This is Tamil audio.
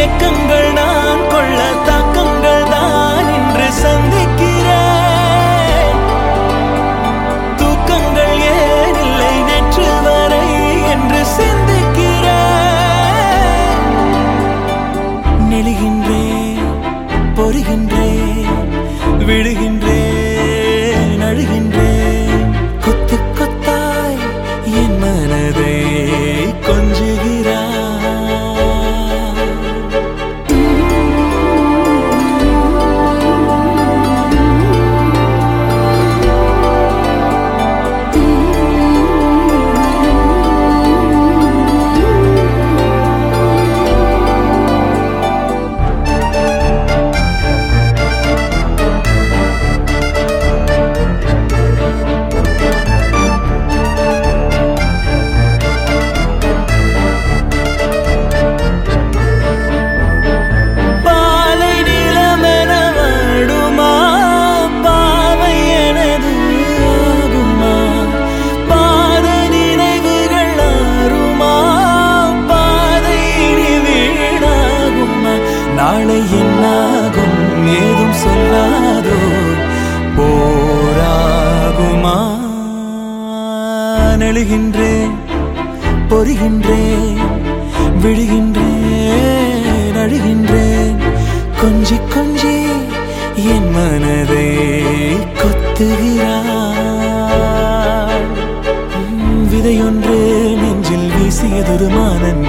ஏக்கங்கள் நான் கொள்ள தாக்கங்கள் தான் இன்று சந்திக்கிறேன் தூக்கங்கள் ஏன் இல்லை நேற்று வரை என்று சிந்திக்கிறேன் நெளிகின்றேன் பொறுகின்றேன் விடுகின்றேன் அழுகின்றேன் கொத்து கொத்தாய் என் மனதை கொஞ்சுகிறாய் பாலை நிலமென வாடுமா பாவை எனது ஆகுமா பாத நினைவுகள் ஆறுமா பாதை இனி வீணாகுமா நாளை என்னாகும் ஏதும் சொல்லாதோ போராகுமா நெழுகின்றேன் பொறுகின்றேன் விழுகின்றேன் அழுகின்றேன் கொஞ்சி கொஞ்சி என் மனதை கொத்துகிறாள் உம், விதையொன்று நெஞ்சில் வீசியதொரு மானன்